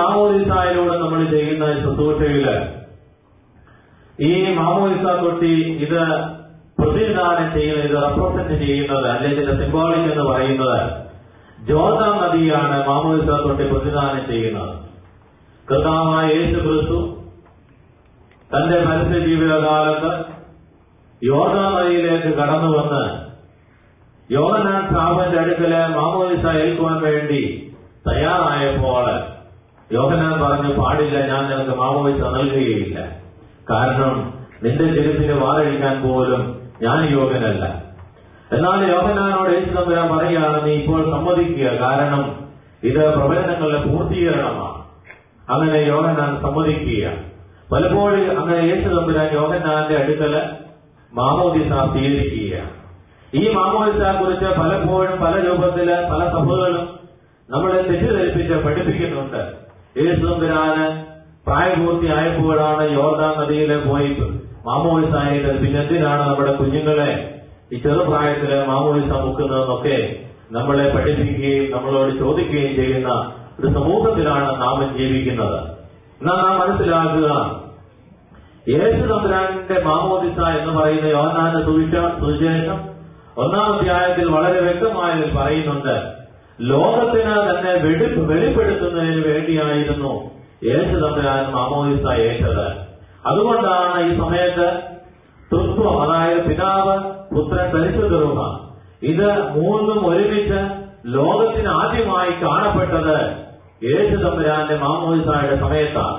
മാമോദിസായിലൂടെ നമ്മൾ ചെയ്യുന്ന ഈ ശുശ്രൂഷയില് ഈ മാമോദിസ തൊട്ടി ഇത് പ്രതിനിധാനം ചെയ്യുന്നത് ഇത് റെപ്രസെന്റ് ചെയ്യുന്നത് അല്ലെങ്കിൽ ഇതിന്റെ സിംബോളിക് എന്ന് പറയുന്നത് ജോർദാൻ നദിയാണ് മാമോദിസ തൊട്ടി പ്രതിനിധാനം ചെയ്യുന്നത് കർത്താവായ യേശു ക്രിസ്തു തന്റെ മനുഷ്യ ജീവിതകാലത്ത് യോർദാൻ നദിയിലേക്ക് കടന്നു വന്ന് യോഹനാൻ സാബന്റെ അടുക്കല് മാമോദിസ ഏൽക്കുവാൻ വേണ്ടി തയ്യാറായപ്പോൾ യോഹനാൻ പറഞ്ഞു പാടില്ല ഞാൻ നിനക്ക് മാമോദിസ നൽകുകയില്ല കാരണം നിന്റെ ചെരുപ്പിന് വാറഴിക്കാൻ പോലും ഞാൻ യോഗ്യനല്ല എന്നാൽ യോഹനാനോട് യേശു തമ്പുരാൻ പറയുകയാണ് നീ ഇപ്പോൾ സമ്മതിക്കുക കാരണം ഇത് പ്രവചനങ്ങളുടെ പൂർത്തീകരണമാണ് അങ്ങനെ യോഹനാൻ സമ്മതിക്കുക പലപ്പോഴും അങ്ങനെ യേശു തമ്പുരാൻ യോഹനാന്റെ അടുക്കല് മാമോദിസ സ്വീകരിക്കുക ഈ മാമോദിസയെ കുറിച്ച് പലപ്പോഴും പല രൂപത്തില് പല സഭകളും നമ്മളെ തെറ്റിദ്ധരിപ്പിച്ച് പഠിപ്പിക്കുന്നുണ്ട് യേശു തമ്പുരാന് പ്രായപൂർത്തിയായപ്പോഴാണ് യോർദാൻ നദിയിലെ പോയി മാമോദിസായത് പിന്നെ എന്തിനാണ് നമ്മുടെ കുഞ്ഞുങ്ങളെ ഈ ചെറുപ്രായത്തില് മാമോദിസ മുക്കുന്നതെന്നൊക്കെ നമ്മളെ പഠിപ്പിക്കുകയും നമ്മളോട് ചോദിക്കുകയും ചെയ്യുന്ന ഒരു സമൂഹത്തിലാണ് നാം ജീവിക്കുന്നത് എന്നാൽ നാം മനസ്സിലാക്കുക യേശു തമ്പുരാന്റെ മാമോദിസ എന്ന് പറയുന്ന യോഹനാന്റെ സുവിശ സുവിശേഷം ഒന്നാം അധ്യായത്തിൽ വളരെ വ്യക്തമായി പറയുന്നുണ്ട് ലോകത്തിന് തന്നെ വെടി വെളിപ്പെടുത്തുന്നതിന് വേണ്ടിയായിരുന്നു യേശു തമ്പുരാൻ മാമോദിസ ഏറ്റത് അതുകൊണ്ടാണ് ഈ സമയത്ത് തൃത്വം അതായത് പിതാവ് പുത്രൻ പരിശുദ്ധരുമ ഇത് മൂന്നും ഒരുമിച്ച് ലോകത്തിന് ആദ്യമായി കാണപ്പെട്ടത് യേശു തമ്പുരാന്റെ മാമോദിസായുടെ സമയത്താണ്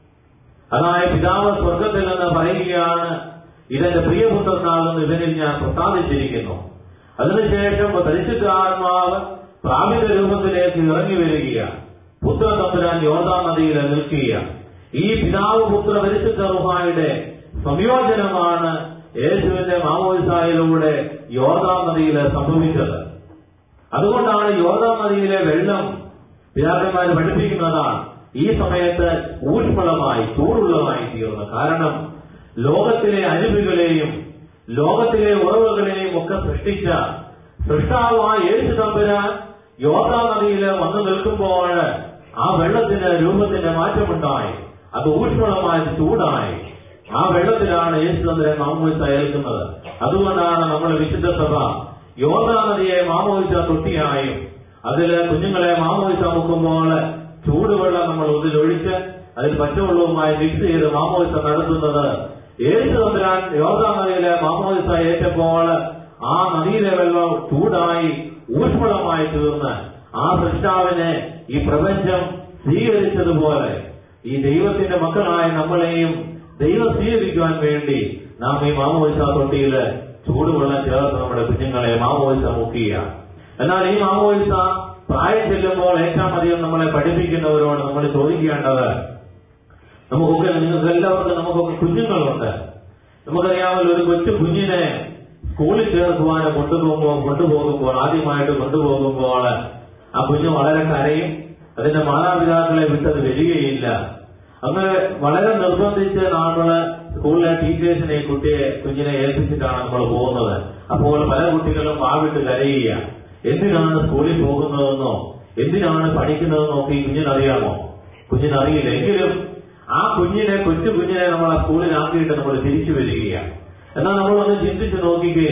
അതായത് പിതാവ് സ്വർഗത്തിൽ നിന്ന് പറയുകയാണ് ഇതെന്റെ പ്രിയപുത്രനാകുന്ന ഇവനിൽ ഞാൻ പ്രസാദിച്ചിരിക്കുന്നു അതിനുശേഷം പരിശുദ്ധാത്മാവ് പ്രാപിത രൂപത്തിലേക്ക് ഇറങ്ങി വരികയാണ് പുത്ര തമ്പുരാൻ യോർദാ നദിയിൽ നിൽക്കുകയാണ് ഈ പിതാവ് പുത്ര പരിശുദ്ധ റുഹായുടെ സംയോജനമാണ് യേശുവിന്റെ മാമോദിസായിലൂടെ യോർദാ നദിയിൽ സംഭവിച്ചത് അതുകൊണ്ടാണ് യോർദാ നദിയിലെ വെള്ളം പിതാക്കന്മാർ പഠിപ്പിക്കുന്നതാണ് ഈ സമയത്ത് ഊഷ്മളമായി ചൂടുള്ളതായി തീർന്നു കാരണം ലോകത്തിലെ അരുവികളെയും ലോകത്തിലെ ഉറവുകളെയും ഒക്കെ സൃഷ്ടിച്ച സൃഷ്ടാവായ യേശു തമ്പുരാൻ യോർദാ നദിയിൽ വന്നു നിൽക്കുമ്പോൾ ആ വെള്ളത്തിന് രൂപത്തിന്റെ മാറ്റമുണ്ടായി അത് ഊഷ്മളമായി ചൂടായി ആ വെള്ളത്തിലാണ് യേശു തമ്പുരാൻ മാമോദിസ ഏൽക്കുന്നത് അതുകൊണ്ടാണ് നമ്മുടെ വിശുദ്ധ സഭ യോർദാ നദിയെ മാമോദിസ തൊട്ടിയായും അതില് കുഞ്ഞുങ്ങളെ മാമോദിസ മുക്കുമ്പോൾ ചൂടുവെള്ളം നമ്മൾ ഇതിലൊഴിച്ച് അതിൽ പച്ചവെള്ളവുമായി മിക്സ് ചെയ്ത് മാമോദിസ നടത്തുന്നത് യേശു തമ്പുരാൻ യോർദാ നദിയിലെ മാമോദിസ ഏറ്റപ്പോൾ ആ നദിയിലെ വെള്ളം ചൂടായി ഊഷ്മളമായി തീർന്ന് ആ സൃഷ്ടാവിനെ ഈ പ്രപഞ്ചം സ്വീകരിച്ചതുപോലെ ഈ ദൈവത്തിന്റെ മക്കളായ നമ്മളെയും ദൈവം സ്വീകരിക്കുവാൻ വേണ്ടി നാം ഈ മാമോദിസ തൊട്ടിയിൽ ചൂടുവെള്ളം ചേർത്ത് നമ്മുടെ കുഞ്ഞുങ്ങളെ മാമോദിസ മുക്കുക എന്നാൽ ഈ മാമോദിസ പ്രായം ചെല്ലുമ്പോൾ ഏറ്റവും അധികം നമ്മളെ പഠിപ്പിക്കുന്നവരോട് നമ്മൾ ചോദിക്കേണ്ടത് നമുക്കൊക്കെ നിങ്ങൾക്ക് എല്ലാവർക്കും നമുക്കൊക്കെ കുഞ്ഞുങ്ങളുണ്ട് നമുക്കറിയാമല്ലോ ഒരു കൊച്ചു കുഞ്ഞിനെ സ്കൂളിൽ ചേർക്കുവാൻ കൊണ്ടുപോകുമ്പോൾ കൊണ്ടുപോകുമ്പോൾ ആദ്യമായിട്ട് കൊണ്ടുപോകുമ്പോൾ ആ കുഞ്ഞ് വളരെ കരയും അതിന്റെ മാതാപിതാക്കളെ വിട്ടത് വരികയില്ല അങ്ങനെ വളരെ നിർബന്ധിച്ച് നമ്മള് സ്കൂളിലെ ടീച്ചേഴ്സിനെ കുട്ടിയെ കുഞ്ഞിനെ ഏൽപ്പിച്ചിട്ടാണ് നമ്മൾ പോകുന്നത് അപ്പോൾ പല കുട്ടികളും വാവിട്ട് കരയുക എന്തിനാണ് സ്കൂളിൽ പോകുന്നതെന്നോ എന്തിനാണ് പഠിക്കുന്നതെന്നോ ഒക്കെ ഈ കുഞ്ഞിനറിയാമോ കുഞ്ഞിനറിയില്ല എങ്കിലും ആ കുഞ്ഞിനെ കൊച്ചു കുഞ്ഞിനെ നമ്മൾ ആ സ്കൂളിലാക്കിയിട്ട് നമ്മൾ തിരിച്ചു വരികയാണ് എന്നാൽ നമ്മളൊന്ന് ചിന്തിച്ചു നോക്കിക്കേ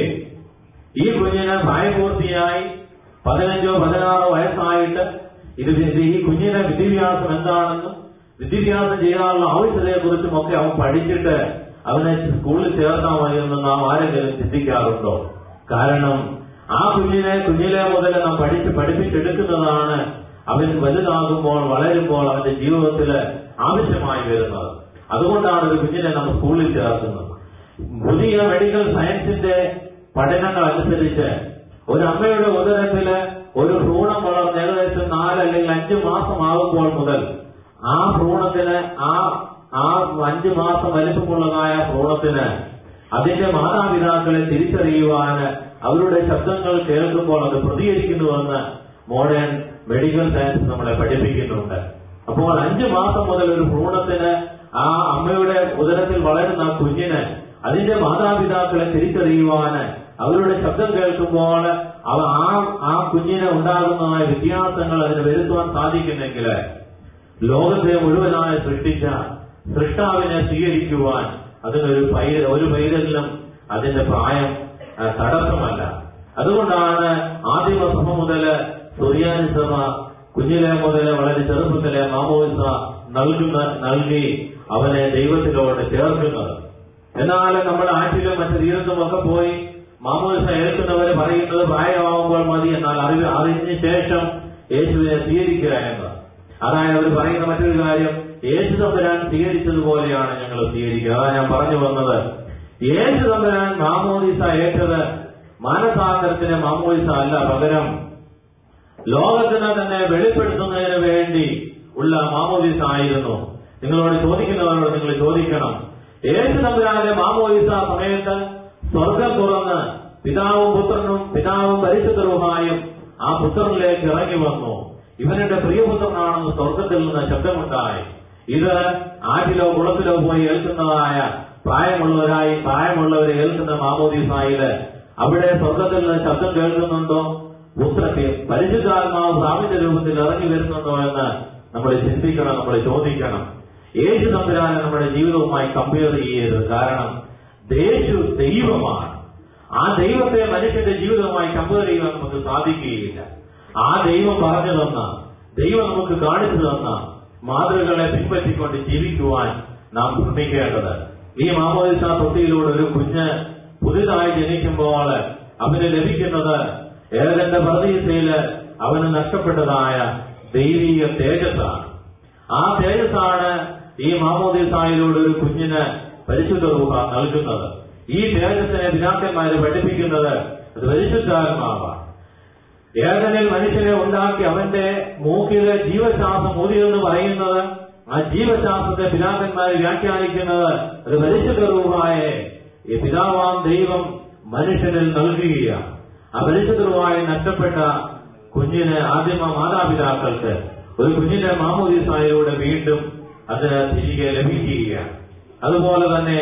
ഈ കുഞ്ഞിന് പ്രായപൂർത്തിയായി പതിനഞ്ചോ പതിനാറോ വയസ്സായിട്ട് ഇത് ഇത് ഈ കുഞ്ഞിന്റെ വിദ്യാഭ്യാസം എന്താണെന്നും വിദ്യാഭ്യാസം ചെയ്യാനുള്ള ആവശ്യതയെ കുറിച്ചും ഒക്കെ അവൻ പഠിച്ചിട്ട് അവനെ സ്കൂളിൽ ചേർത്താൽ മതിയെന്ന് നാം ആരെങ്കിലും ചിന്തിക്കാറുണ്ടോ കാരണം ആ കുഞ്ഞിനെ കുഞ്ഞിലെ മുതൽ നാം പഠിച്ച് പഠിപ്പിച്ചെടുക്കുന്നതാണ് അവൻ വലുതാകുമ്പോൾ വളരുമ്പോൾ അവന്റെ ജീവിതത്തിൽ ആവശ്യമായി വരുന്നത് അതുകൊണ്ടാണ് ഒരു കുഞ്ഞിനെ നമ്മൾ സ്കൂളിൽ ചേർക്കുന്നത് പുതിയ മെഡിക്കൽ സയൻസിന്റെ പഠനങ്ങൾ അനുസരിച്ച് ഒരു അമ്മയുടെ ഉദരത്തില് ഒരു ഭ്രൂണം വളർന്ന് ഏകദേശം നാല് അല്ലെങ്കിൽ അഞ്ചു മാസമാകുമ്പോൾ മുതൽ ആ ഭ്രൂണത്തിന് ആ ആ അഞ്ചു മാസം വലിപ്പമുള്ളതായ ഭ്രൂണത്തിന് അതിന്റെ മാതാപിതാക്കളെ തിരിച്ചറിയുവാന് അവരുടെ ശബ്ദങ്ങൾ കേൾക്കുമ്പോൾ അത് പ്രതികരിക്കുന്നുവെന്ന് മോഡേൺ മെഡിക്കൽ സയൻസ് നമ്മളെ പഠിപ്പിക്കുന്നുണ്ട് അപ്പോൾ അഞ്ചു മാസം മുതൽ ഒരു ഭ്രൂണത്തിന് ആ അമ്മയുടെ ഉദരത്തിൽ വളരുന്ന ആ കുഞ്ഞിന് അതിന്റെ മാതാപിതാക്കളെ തിരിച്ചറിയുവാന് അവരുടെ ശബ്ദം കേൾക്കുമ്പോൾ അവ ആ ആ കുഞ്ഞിന് ഉണ്ടാകുന്നതായ വ്യത്യാസങ്ങൾ അതിന് വരുത്തുവാൻ സാധിക്കുന്നെങ്കിൽ ലോകത്തെ മുഴുവനായി സൃഷ്ടിച്ച സൃഷ്ടാവിനെ സ്വീകരിക്കുവാൻ അതിനൊരു പൈത ഒരു പൈതലിനും അതിന്റെ പ്രായം ആ, തടസ്സമല്ല അതുകൊണ്ടാണ് ആദിമസഭ മുതല് സുറിയാനി സഭ കുഞ്ഞിലെ മുതല് വളരെ ചെറുപ്പത്തിലെ മാമോദിസ നൽകുന്ന നൽകി അവനെ ദൈവത്തിലോട്ട് ചേർക്കുന്നത് എന്നാൽ നമ്മുടെ ആറ്റിലും മറ്റു തീരത്തും ഒക്കെ പോയി മാമോദിസ ഏൽക്കുന്നവര് പറയുന്നത് പ്രായമാകുമ്പോൾ മതി എന്നാൽ അറിവ് അറിഞ്ഞ ശേഷം യേശുവിനെ സ്വീകരിക്കുക എന്ന് അതായത് അവർ പറയുന്ന മറ്റൊരു കാര്യം യേശു തമ്പുരാൻ സ്വീകരിച്ചതുപോലെയാണ് ഞങ്ങൾ സ്വീകരിക്കുക അതാ ഞാൻ പറഞ്ഞു വന്നത് യേശു തമ്പുരാൻ മാമോദിസ ഏറ്റത് മാനസാന്തരത്തിന് മാമോദിസ അല്ല പകരം ലോകത്തിന് തന്നെ വെളിപ്പെടുത്തുന്നതിന് വേണ്ടി ഉള്ള മാമോദിസ ആയിരുന്നു നിങ്ങളോട് ചോദിക്കുന്നവരോട് നിങ്ങൾ ചോദിക്കണം യേശു തമ്പുരാന്റെ മാമോദിസ സമയത്ത് സ്വർഗം തുറന്ന് പിതാവും പുത്രനും പിതാവും പരിശുദ്ധവുമായും ആ പുത്രനിലേക്ക് ഇറങ്ങി വന്നു ഇവരുടെ പ്രിയപുത്രനാണെന്ന് സ്വർഗത്തിൽ നിന്ന് ശബ്ദമുണ്ടായി ഇത് ആറ്റിലോ കുളത്തിലോ പോയി ഏൽക്കുന്നതായ പ്രായമുള്ളവരായി പ്രായമുള്ളവരെ ഏൽക്കുന്ന മാമോദിസായില് അവിടെ സ്വർഗത്തിൽ നിന്ന് ശബ്ദം കേൾക്കുന്നുണ്ടോ പുത്രത്തെ പരിശുദ്ധാത്മാവ് സാമിന്റെ രൂപത്തിൽ ഇറങ്ങി വരുന്നുണ്ടോ എന്ന് നമ്മൾ ചിന്തിക്കണം നമ്മൾ ചോദിക്കണം യേശു തമ്പുരാനെ നമ്മുടെ ജീവിതവുമായി കമ്പയർ ചെയ്യരുത് കാരണം യേശു ദൈവമാണ് ആ ദൈവത്തെ മനുഷ്യന്റെ ജീവിതവുമായി കമ്പയർ ചെയ്യാൻ നമുക്ക് സാധിക്കുകയില്ല ആ ദൈവം പറഞ്ഞു തന്ന ദൈവം നമുക്ക് കാണിച്ചു തന്ന മാതൃകളെ പിൻപറ്റിക്കൊണ്ട് ജീവിക്കുവാൻ നാം ശ്രമിക്കേണ്ടത് ഈ മാമോദിസ തൊട്ടിയിലൂടെ ഒരു കുഞ്ഞ് പുതിയതായി ജനിക്കുമ്പോൾ അവന് ലഭിക്കുന്നത് ഏതെന്റെ പ്രതീക്ഷയില് അവന് നഷ്ടപ്പെട്ടതായ ദൈവീക തേജസ്സാണ് ആ തേജസ്സാണ് ഈ മാമോദിസായിലൂടെ ഒരു കുഞ്ഞിന് പരിശുദ്ധ രൂപ നൽകുന്നത് ഈ തേജസ്സിനെ പിതാക്കന്മാര് പഠിപ്പിക്കുന്നത് അത് പരിശുദ്ധാത്മാവാണ് ഏതനിൽ മനുഷ്യനെ ഉണ്ടാക്കി അവന്റെ മൂക്കിലെ ജീവശ്വാസം ഊതിയെന്ന് പറയുന്നത് ആ ജീവശ്വാസത്തെ പിതാക്കന്മാർ വ്യാഖ്യാനിക്കുന്നത് അത് പരിശുദ്ധ രൂപയെ ഈ പിതാവാം ദൈവം മനുഷ്യനിൽ നൽകുകയാണ് ആ പരിശുദ്ധ രൂപമായി നഷ്ടപ്പെട്ട കുഞ്ഞിന് ആദ്യമ മാതാപിതാക്കൾക്ക് ഒരു കുഞ്ഞിന്റെ മാമോദീസായിലൂടെ വീണ്ടും അതിന് തിരികെ ലഭിക്കുകയാണ് അതുപോലെ തന്നെ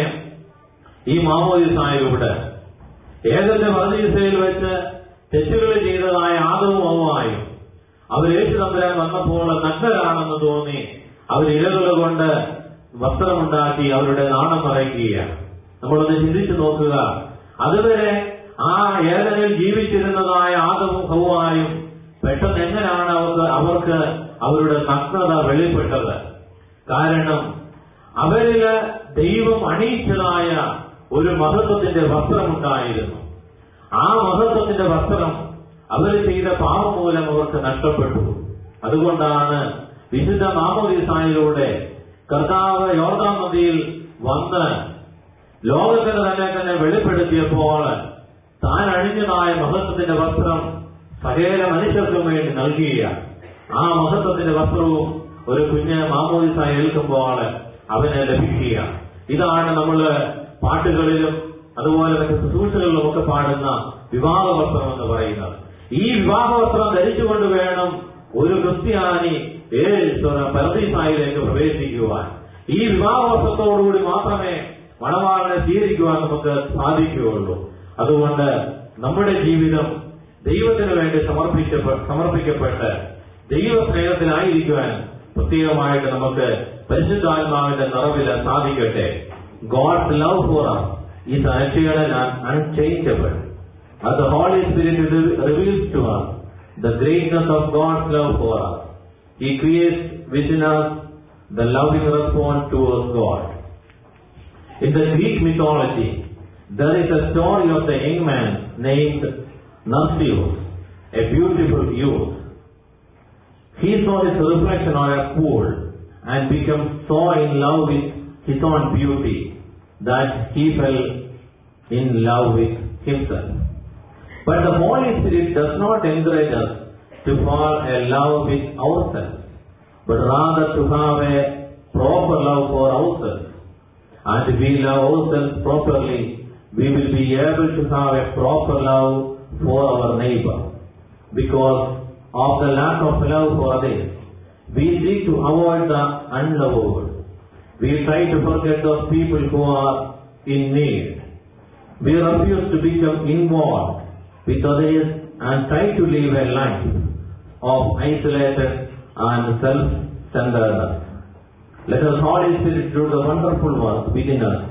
ഈ മാമോദീസായിലൂടെ ഏതെന്റെ മറുദീസയിൽ വെച്ച് തെറ്റുകൾ ചെയ്തതായ ആദവും അവമായും അവർ യേശു തമ്പുരാൻ വന്നപ്പോൾ നഗ്നരാണെന്ന് തോന്നി അവർ ഇലകൾ കൊണ്ട് വസ്ത്രമുണ്ടാക്കി അവരുടെ നാണം മറയ്ക്കുകയാണ് നമ്മളൊന്ന് ചിന്തിച്ചു നോക്കുക അതുവരെ ആ ഏതനിൽ ജീവിച്ചിരുന്നതായ ആദവും ഹൗവായും പെട്ടെന്ന് എങ്ങനെയാണ് അവർക്ക് അവർക്ക് അവരുടെ നഗ്നത വെളിപ്പെട്ടത് കാരണം അവരില് ദൈവം അണിയിച്ചതായ ഒരു മഹത്വത്തിന്റെ വസ്ത്രമുണ്ടായിരുന്നു ആ മഹത്വത്തിന്റെ വസ്ത്രം അവർ ചെയ്ത പാപം മൂലം അവർക്ക് നഷ്ടപ്പെട്ടു അതുകൊണ്ടാണ് വിശുദ്ധ മാമോദിസായിലൂടെ കർത്താവ് യോർദാൻ നദിയിൽ വന്ന് ലോകത്തിന് തന്നെ തന്നെ വെളിപ്പെടുത്തിയപ്പോൾ താൻ അണിഞ്ഞതായ മഹത്വത്തിന്റെ വസ്ത്രം സകല മനുഷ്യർക്കും വേണ്ടി നൽകുകയാണ് ആ മഹത്വത്തിന്റെ വസ്ത്രവും ഒരു കുഞ്ഞ് മാമോദിസായി ഏൽക്കുമ്പോൾ അവന് ലഭിക്കുകയാണ് ഇതാണ് നമ്മൾ പാട്ടുകളിലും അതുപോലെ മറ്റ് ശുശ്രൂഷകളിലും ഒക്കെ പാടുന്ന വിവാഹ വസ്ത്രം എന്ന് പറയുന്നത് ഈ വിവാഹ വസ്ത്രം ധരിച്ചുകൊണ്ട് വേണം ഒരു ക്രിസ്ത്യാനി പരദീസായിലേക്ക് പ്രവേശിക്കുവാൻ ഈ വിവാഹ വസ്ത്രത്തോടുകൂടി മാത്രമേ മണവാളനെ സ്വീകരിക്കുവാൻ നമുക്ക് സാധിക്കുകയുള്ളൂ അതുകൊണ്ട് നമ്മുടെ ജീവിതം ദൈവത്തിന് വേണ്ടി സമർപ്പിക്കപ്പെ സമർപ്പിക്കപ്പെട്ട് ദൈവ സ്നേഹത്തിലായിരിക്കുവാൻ പ്രത്യേകമായിട്ട് നമുക്ക് പരിശുദ്ധാത്മാവിന്റെ നിറവില് സാധിക്കട്ടെ God's love for us is eternal and unchangeable. As the Holy Spirit re- reveals to us the greatness of God's love for us. He creates within us the loving response towards God. In the Greek mythology, there is a story of the young man named Narcissus, a beautiful youth. He saw his reflection on a pool and became so in love with his own beauty that he fell in love with himself. But the Holy Spirit does not encourage us to fall in love with ourselves, but rather to have a proper love for ourselves. And if we love ourselves properly, we will be able to have a proper love for our neighbor. Because of the lack of love for others, we seek to avoid the unlovable. We try to forget those people who are in need. We refuse to become involved with others and try to live a life of isolated and tenderness. Let us Holy Spirit do the wonderful work within us.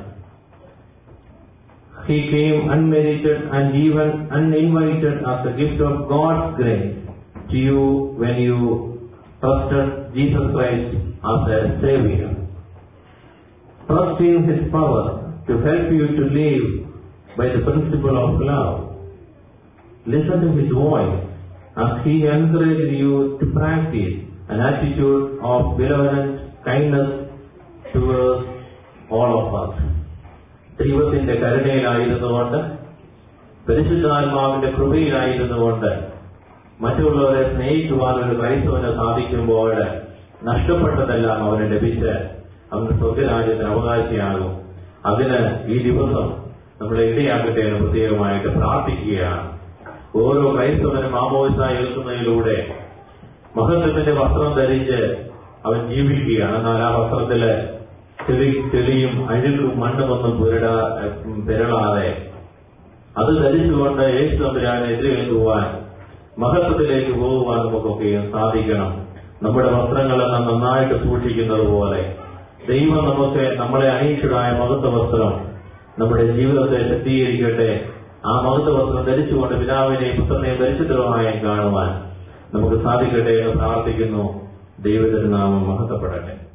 He came unmerited and even uninvited as a gift of God's grace to you when you trusted Jesus Christ as a Savior. Trust in His power to help you to live by the principle of love. Listen to His voice as He encourages you to practice an attitude of benevolent kindness towards all of us. ദൈവത്തിന്റെ കരുണയിലായിരുന്നുകൊണ്ട് പരിശുദ്ധാത്മാവിന്റെ കൃപയിലായിരുന്നുകൊണ്ട് മറ്റുള്ളവരെ സ്നേഹിക്കുവാൻ ഒരു ക്രൈസ്തവന് സാധിക്കുമ്പോൾ നഷ്ടപ്പെട്ടതെല്ലാം അവന് ലഭിച്ച് അവൻ സ്വർഗരാജ്യത്തിന് അവകാശിയാകും അതിന് ഈ ദിവസം നമ്മളെ ഇടയാക്കട്ടെ എന്ന് പ്രത്യേകമായിട്ട് പ്രാർത്ഥിക്കുകയാണ് ഓരോ ക്രൈസ്തവനും മാമോദിസ ഏൽക്കുന്നതിലൂടെ മഹത്വത്തിന്റെ വസ്ത്രം ധരിച്ച് അവൻ ജീവിക്കുകയാണ് എന്നാൽ ആ വസ്ത്രത്തില് ചെളി ചെളിയും അഴുക്കും മണ്ണുമൊന്നും പുരടാ പെരളാതെ അത് ധരിച്ചുകൊണ്ട് യേശു തമ്പുരാനെ എതിരേൽക്കുവാൻ മഹത്വത്തിലേക്ക് പോകുവാൻ നമുക്കൊക്കെയും സാധിക്കണം നമ്മുടെ വസ്ത്രങ്ങളെല്ലാം നന്നായിട്ട് സൂക്ഷിക്കുന്നത് പോലെ ദൈവം നമുക്ക് നമ്മളെ അണിയിച്ചതായ മഹത്വ വസ്ത്രം നമ്മുടെ ജീവിതത്തെ ശക്തീകരിക്കട്ടെ ആ മഹത്വ വസ്ത്രം ധരിച്ചുകൊണ്ട് പിതാവിനെയും പുത്രനെയും ധരിച്ചിട്ടുള്ളതായും കാണുവാൻ നമുക്ക് സാധിക്കട്ടെ എന്ന് പ്രാർത്ഥിക്കുന്നു ദൈവത്തിനാമം മഹത്വപ്പെടട്ടെ